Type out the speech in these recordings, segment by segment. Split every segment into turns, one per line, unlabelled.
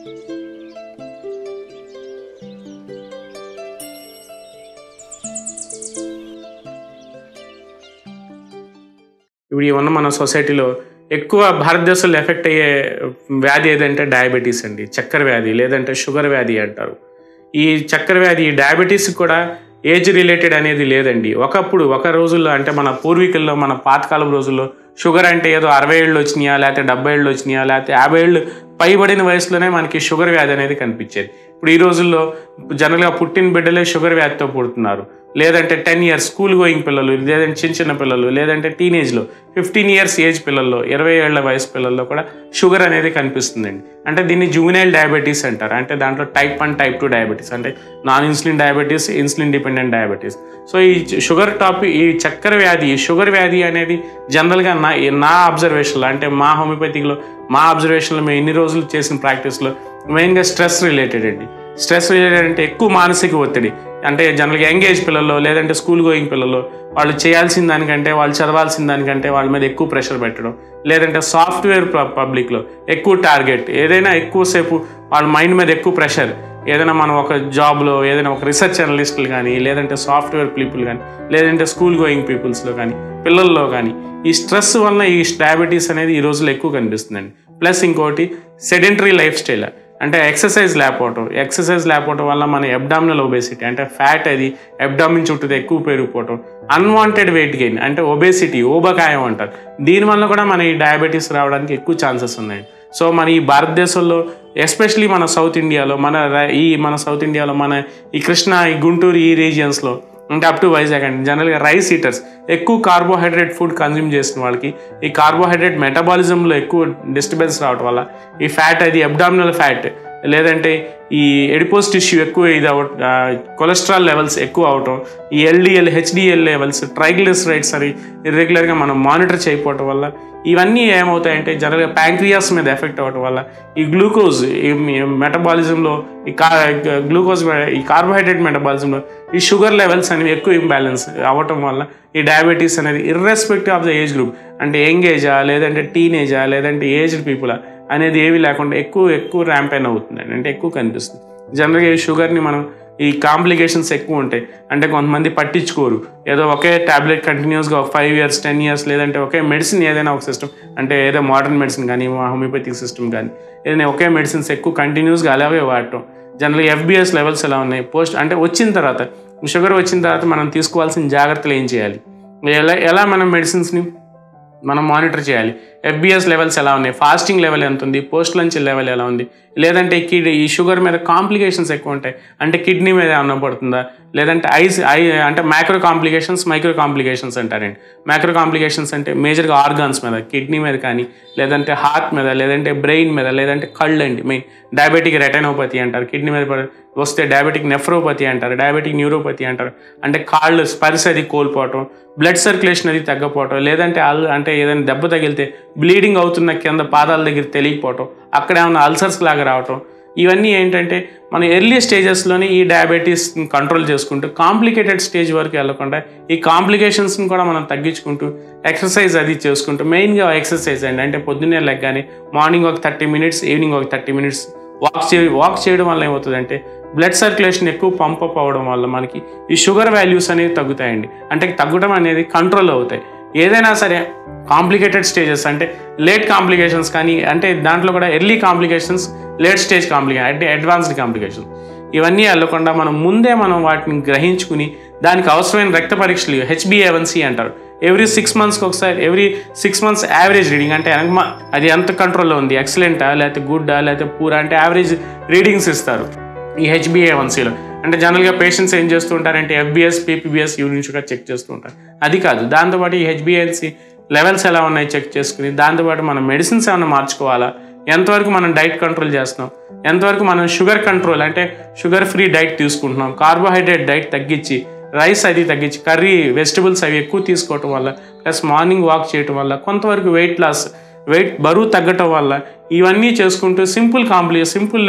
ఇప్పుడు ఈ ఉన్న మన సొసైటీలో ఎక్కువ భారతదేశంలో ఎఫెక్ట్ అయ్యే వ్యాధి ఏదంటే డయాబెటీస్ అండి చక్కెర వ్యాధి లేదంటే షుగర్ వ్యాధి అంటారు ఈ చక్కెర వ్యాధి ఈ డయాబెటీస్ కూడా ఏజ్ రిలేటెడ్ అనేది లేదండి ఒకప్పుడు ఒక రోజుల్లో అంటే మన పూర్వీకుల్లో మన పాతకాలం రోజుల్లో షుగర్ అంటే ఏదో అరవై ఏళ్ళు వచ్చినాయా లేకపోతే డెబ్బై ఏళ్ళు వచ్చినాయా లేకపోతే యాభై ఏళ్ళు పైబడిన వయసులోనే మనకి షుగర్ వ్యాధి అనేది కనిపించేది ఇప్పుడు ఈ రోజుల్లో జనరల్గా పుట్టిన బిడ్డలే షుగర్ వ్యాధితో పుడుతున్నారు లేదంటే టెన్ ఇయర్స్ స్కూల్ గోయింగ్ పిల్లలు లేదంటే చిన్న చిన్న పిల్లలు లేదంటే టీనేజ్లో ఫిఫ్టీన్ ఇయర్స్ ఏజ్ పిల్లల్లో ఇరవై ఏళ్ల వయసు పిల్లల్లో కూడా షుగర్ అనేది కనిపిస్తుందండి అంటే దీన్ని జూనియల్ డయాబెటీస్ అంటారు అంటే దాంట్లో type one type two diabetes అంటే non insulin diabetes insulin dependent diabetes so ఈ షుగర్ టాపిక్ ఈ చక్కెర వ్యాధి ఈ షుగర్ వ్యాధి అనేది జనరల్గా నా నా అబ్జర్వేషన్లో అంటే మా హోమియోపతిలో మా అబ్జర్వేషన్లో మేము ఎన్ని రోజులు చేసిన ప్రాక్టీస్లో మెయిన్గా స్ట్రెస్ రిలేటెడ్ అండి స్ట్రెస్ రిలేటెడ్ అంటే ఎక్కువ మానసిక ఒత్తిడి అంటే జనరల్గా యంగేజ్ పిల్లల్లో లేదంటే స్కూల్ గోయింగ్ పిల్లల్లో వాళ్ళు చేయాల్సిన దానికంటే వాళ్ళు చదవాల్సిన దానికంటే వాళ్ళ మీద ఎక్కువ ప్రెషర్ పెట్టడం లేదంటే సాఫ్ట్వేర్ పబ్లిక్లో ఎక్కువ టార్గెట్ ఏదైనా ఎక్కువసేపు వాళ్ళ మైండ్ మీద ఎక్కువ ప్రెషర్ ఏదైనా మనం ఒక జాబ్లో ఏదైనా ఒక రీసెర్చ్ అనలిస్టులు కానీ లేదంటే సాఫ్ట్వేర్ పీపుల్ కానీ లేదంటే స్కూల్ గోయింగ్ పీపుల్స్లో కానీ పిల్లల్లో కానీ ఈ స్ట్రెస్ వలన ఈ డయాబెటీస్ అనేది ఈ రోజుల్లో ఎక్కువ కనిపిస్తుందండి ప్లస్ ఇంకోటి సెడెంటరీ లైఫ్ స్టైల్ అంటే ఎక్సర్సైజ్ లేకపోవటం ఎక్సర్సైజ్ లేకపోవటం వల్ల మన ఎబ్డామినల్ ఒబేసిటీ అంటే ఫ్యాట్ అది ఎబ్డామిన్ చుట్టూ ఎక్కువ పెరిగిపోవటం అన్వాంటెడ్ వెయిట్ గెయిన్ అంటే ఒబేసిటీ ఊబకాయం అంటారు దీనివల్ల కూడా మన ఈ డయాబెటీస్ రావడానికి ఎక్కువ ఛాన్సెస్ ఉన్నాయి సో మన ఈ భారతదేశంలో ఎస్పెషలీ మన సౌత్ ఇండియాలో మన ర- ఈ మన సౌత్ ఇండియాలో మన ఈ కృష్ణా ఈ గుంటూరు ఈ రీజియన్స్లో ఇంకా అప్ టు వైజాగ్ అండి జనరల్గా రైస్ ఈటర్స్ ఎక్కువ కార్బోహైడ్రేట్ ఫుడ్ కన్జ్యూమ్ చేసిన వాళ్ళకి ఈ కార్బోహైడ్రేట్ మెటబాలిజంలో ఎక్కువ డిస్టర్బెన్స్ రావడం వల్ల ఈ ఫ్యాట్ అది అబ్డామినల్ ఫ్యాట్ లేదంటే ఈ ఎడిపోస్ టిష్యూ ఎక్కువ ఇది అవ కొలెస్ట్రాల్ లెవెల్స్ ఎక్కువ అవటం ఈ ఎల్డిఎల్ హెచ్డిఎల్ లెవెల్స్ ట్రైగ్లిసరైడ్స్ అని ఇర్రెగ్యులర్గా మనం మానిటర్ చేయకపోవటం వల్ల ఇవన్నీ ఏమవుతాయంటే జనరల్గా ప్యాంక్రియాస్ మీద ఎఫెక్ట్ అవ్వటం వల్ల ఈ గ్లూకోజ్ ఈ మెటబాలిజంలో ఈ కా గ్లూకోజ్ ఈ కార్బోహైడ్రేట్ మెటబాలిజంలో ఈ షుగర్ లెవెల్స్ అనేవి ఎక్కువ ఇంబ్యాలెన్స్ అవ్వటం వల్ల ఈ డయాబెటీస్ అనేది irrespective of the age group అంటే యంగ్ ఏజా లేదంటే టీనేజా లేదంటే ఏజ్డ్ పీపులా అనేది ఏవి లేకుండా ఎక్కువ ఎక్కువ ర్యాంపైన్ అవుతుందండి అంటే ఎక్కువ కనిపిస్తుంది జనరల్గా ఈ షుగర్ని మనం ఈ కాంప్లికేషన్స్ ఎక్కువ ఉంటాయి అంటే కొంతమంది పట్టించుకోరు ఏదో ఒకే ట్యాబ్లెట్ కంటిన్యూస్గా ఒక ఫైవ్ ఇయర్స్ టెన్ ఇయర్స్ లేదంటే ఒకే మెడిసిన్ ఏదైనా ఒక సిస్టమ్ అంటే ఏదో మోడర్న్ మెడిసిన్ కానీ హోమియోపతిక్ సిస్టమ్ కానీ ఏదైనా ఒకే మెడిసిన్స్ ఎక్కువ కంటిన్యూస్గా అలాగే వాడటం జనరల్గా ఎఫ్బిఎస్ లెవెల్స్ ఎలా ఉన్నాయి పోస్ట్ అంటే వచ్చిన తర్వాత షుగర్ వచ్చిన తర్వాత మనం తీసుకోవాల్సిన జాగ్రత్తలు ఏం చేయాలి ఎలా ఎలా మనం మెడిసిన్స్ని మనం మానిటర్ చేయాలి ఎఫ్బిఎస్ లెవెల్స్ ఎలా ఉన్నాయి ఫాస్టింగ్ లెవెల్ ఎంత ఉంది పోస్ట్ లంచ్ లెవెల్ ఎలా ఉంది లేదంటే కిడ్ ఈ షుగర్ మీద కాంప్లికేషన్స్ ఎక్కువ ఉంటాయి అంటే కిడ్నీ మీద ఏమన్నా పడుతుందా లేదంటే ఐస్ ఐ అంటే మైక్రో కాంప్లికేషన్స్ మైక్రో కాంప్లికేషన్స్ అంటారండి మైక్రో కాంప్లికేషన్స్ అంటే మేజర్గా ఆర్గాన్స్ మీద కిడ్నీ మీద కానీ లేదంటే హార్ట్ మీద లేదంటే బ్రెయిన్ మీద లేదంటే కళ్ళు అండి మెయిన్ డయాబెటిక్ రెటైనోపతి అంటారు కిడ్నీ మీద పడ- వస్తే డయాబెటిక్ నెఫ్రోపతి అంటారు డయాబెటిక్ న్యూరోపతి అంటారు అంటే కాళ్ళు స్పర్శ అది కోల్పోవటం బ్లడ్ సర్క్యులేషన్ అది తగ్గపోవటం లేదంటే అల్ అంటే ఏదైనా దెబ్బ తగిలితే బ్లీడింగ్ అవుతున్న కింద పాదాల దగ్గర తెలియకపోవటం అక్కడ ఏమైనా అల్సర్స్ లాగా రావటం ఇవన్నీ ఏంటంటే మన ఎర్లీ స్టేజెస్లోనే ఈ డయాబెటీస్ కంట్రోల్ చేసుకుంటూ కాంప్లికేటెడ్ స్టేజ్ వరకు వెళ్ళకుండా ఈ కాంప్లికేషన్స్ని కూడా మనం తగ్గించుకుంటూ ఎక్సర్సైజ్ అది చేసుకుంటూ మెయిన్గా ఎక్సర్సైజ్ అండి అంటే పొద్దున్నే లెగ్గానే మార్నింగ్ ఒక థర్టీ మినిట్స్ ఈవినింగ్ ఒక థర్టీ మినిట్స్ వాక్ చే వాక్ చేయడం వల్ల ఏమవుతుందంటే బ్లడ్ సర్క్యులేషన్ ఎక్కువ పంప్ అప్ అవ్వడం వల్ల మనకి ఈ షుగర్ వాల్యూస్ అనేవి తగ్గుతాయండి అంటే తగ్గడం అనేది కంట్రోల్ అవుతాయి ఏదైనా సరే కాంప్లికేటెడ్ స్టేజెస్ అంటే లేట్ కాంప్లికేషన్స్ కానీ అంటే దాంట్లో కూడా early complications late stage complication అంటే అడ్వాన్స్డ్ కాంప్లికేషన్స్ ఇవన్నీ వెళ్ళకుండా మనం ముందే మనం వాటిని గ్రహించుకుని దానికి అవసరమైన రక్త పరీక్షలు హెచ్బిఏవన్సీ అంటారు ఎవ్రీ సిక్స్ మంత్స్కి ఒకసారి every six months average reading అంటే వెనక మ- అది ఎంత కంట్రోల్లో ఉంది ఎక్సలెంటా లేకపోతే గుడ్డా లేకపోతే పూరా అంటే యావరేజ్ రీడింగ్స్ ఇస్తారు ఈ హెచ్బిఏవన్సీలో అంటే జనరల్గా పేషెంట్స్ ఏం చేస్తూ ఉంటారంటే FBS PPBS urine sugar check చేస్తూ ఉంటారు అది కాదు దాంతోపాటు ఈ హెచ్బిఎన్సీ లెవెల్స్ ఎలా ఉన్నాయి చెక్ చేసుకుని దాంతోపాటు మనం మెడిసిన్స్ ఏమైనా మార్చుకోవాలా ఎంతవరకు మనం డైట్ కంట్రోల్ చేస్తున్నాం ఎంతవరకు మనం షుగర్ కంట్రోల్ అంటే షుగర్ ఫ్రీ డైట్ తీసుకుంటున్నాం కార్బోహైడ్రేట్ డైట్ తగ్గించి రైస్ అది తగ్గించి కర్రీ వెజిటబుల్స్ అవి ఎక్కువ తీసుకోవటం వల్ల ప్లస్ మార్నింగ్ వాక్ చేయటం వల్ల కొంతవరకు వెయిట్ లాస్ వెయిట్ బరువు తగ్గటం వల్ల ఇవన్నీ చేసుకుంటూ సింపుల్ కాంప్లి సింపుల్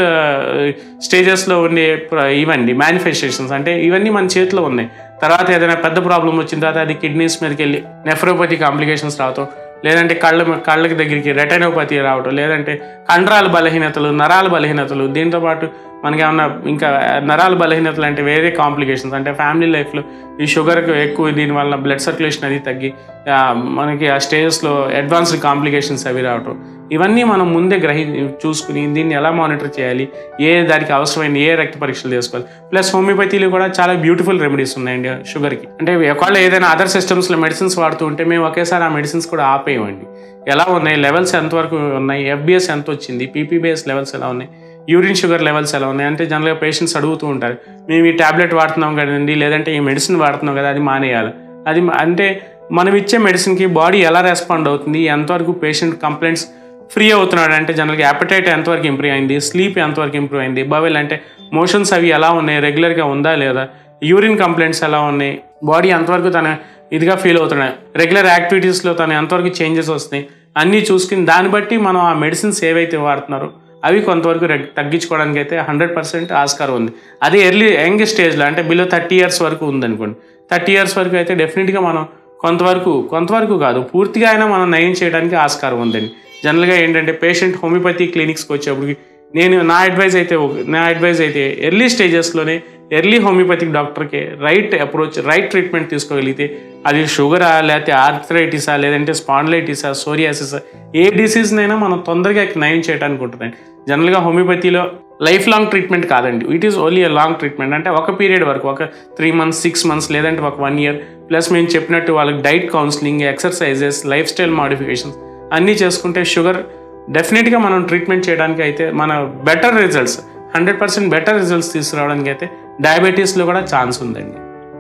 స్టేజెస్లో ఉండే ప్ర- ఇవండి మేనిఫెస్టేషన్స్ అంటే ఇవన్నీ మన చేతిలో ఉన్నాయి తర్వాత ఏదైనా పెద్ద ప్రాబ్లం వచ్చిన తర్వాత అది కిడ్నీస్ మీదకి వెళ్ళి నెఫ్రోపతి కాంప్లికేషన్స్ రావటం లేదంటే కళ్ళ కళ్ళకి దగ్గరికి రెటైనోపతి రావటం లేదంటే కండరాల బలహీనతలు నరాల బలహీనతలు దీంతో పాటు మనకి ఏమన్నా ఇంకా నరాల బలహీనతలు అంటే వేరే కాంప్లికేషన్స్ అంటే ఫ్యామిలీ లైఫ్లో ఈ షుగర్కి ఎక్కువ దీనివల్ల బ్లడ్ సర్క్యులేషన్ అది తగ్గి ఆ, మనకి ఆ స్టేజెస్లో అడ్వాన్స్డ్ కాంప్లికేషన్స్ అవి రావటం ఇవన్నీ మనం ముందే గ్రహి చూసుకుని దీన్ని ఎలా మానిటర్ చేయాలి ఏ దానికి అవసరమైన ఏ రక్త పరీక్షలు చేసుకోవాలి ప్లస్ హోమియోపతిలో కూడా చాలా బ్యూటిఫుల్ రెమెడీస్ ఉన్నాయండి షుగర్కి అంటే ఒకవేళ ఏదైనా అదర్ సిస్టమ్స్లో మెడిసిన్స్ వాడుతూ ఉంటే మేము ఒకేసారి ఆ మెడిసిన్స్ కూడా ఆపేయమండి ఎలా ఉన్నాయి లెవెల్స్ ఎంతవరకు ఉన్నాయి ఎఫ్బిఎస్ ఎంత వచ్చింది పీపీబిఎస్ లెవెల్స్ ఎలా ఉన్నాయి యూరిన్ షుగర్ లెవెల్స్ ఎలా ఉన్నాయి అంటే జనరల్గా పేషెంట్స్ అడుగుతూ ఉంటారు మేము ఈ ట్యాబ్లెట్ వాడుతున్నాం కదండి లేదంటే ఈ మెడిసిన్ వాడుతున్నాం కదా అది మానేయాలి అది మ- అంటే మనం ఇచ్చే మెడిసిన్కి బాడీ ఎలా రెస్పాండ్ అవుతుంది ఎంతవరకు పేషెంట్ కంప్లైంట్స్ ఫ్రీ అవుతున్నాడు అంటే జనరల్గా అపటైట్ ఎంతవరకు ఇంప్రూవ్ అయింది స్లీప్ ఎంతవరకు ఇంప్రూవ్ అయింది బవెల్ అంటే మోషన్స్ అవి ఎలా ఉన్నాయి రెగ్యులర్గా ఉందా లేదా యూరిన్ కంప్లైంట్స్ ఎలా ఉన్నాయి బాడీ ఎంతవరకు తన ఇదిగా ఫీల్ అవుతున్నాయి రెగ్యులర్ యాక్టివిటీస్లో తను ఎంతవరకు చేంజెస్ వస్తున్నాయి అన్నీ చూసుకుని దాన్ని బట్టి మనం ఆ మెడిసిన్స్ ఏవైతే వాడుతున్నారో అవి కొంతవరకు రెగ్- తగ్గించుకోవడానికి అయితే హండ్రెడ్ పర్సెంట్ ఆస్కారం ఉంది అదే ఎర్లీ యంగ్ స్టేజ్లో అంటే బిలో థర్టీ ఇయర్స్ వరకు ఉందనుకోండి థర్టీ ఇయర్స్ వరకు అయితే డెఫినెట్గా మనం కొంతవరకు కొంతవరకు కాదు పూర్తిగా అయినా మనం నయం చేయడానికి ఆస్కారం ఉందండి జనరల్గా ఏంటంటే పేషెంట్ హోమియోపతి క్లినిక్స్కి వచ్చేప్పటికి నేను నా అడ్వైజ్ అయితే ఒక- నా అడ్వైజ్ అయితే ఎర్లీ స్టేజెస్లోనే ఎర్లీ హోమియోపతిక్ డాక్టర్కి రైట్ అప్రోచ్ రైట్ ట్రీట్మెంట్ తీసుకోగలిగితే అది షుగరా లేకపోతే ఆర్థరైటిసా లేదంటే స్పాండ్లైటిసా సోరియాసిసా ఏ డిసీజ్నైనా మనం తొందరగా నయం చేయడానికి ఉంటుందండి జనరల్గా హోమియోపతిలో లైఫ్ లాంగ్ ట్రీట్మెంట్ కాదండి it is only a long treatment అంటే ఒక పీరియడ్ వరకు ఒక త్రీ మంత్స్ సిక్స్ మంత్స్ లేదంటే ఒక వన్ ఇయర్ ప్లస్ మేము చెప్పినట్టు వాళ్ళకి diet counselling exercises life style modifications అన్నీ చేసుకుంటే షుగర్ డెఫినెట్గా మనం ట్రీట్మెంట్ చేయడానికి అయితే మన better results hundred percent better results తీసుకురావడానికి అయితే డయాబెటీస్లో కూడా ఛాన్స్ ఉందండి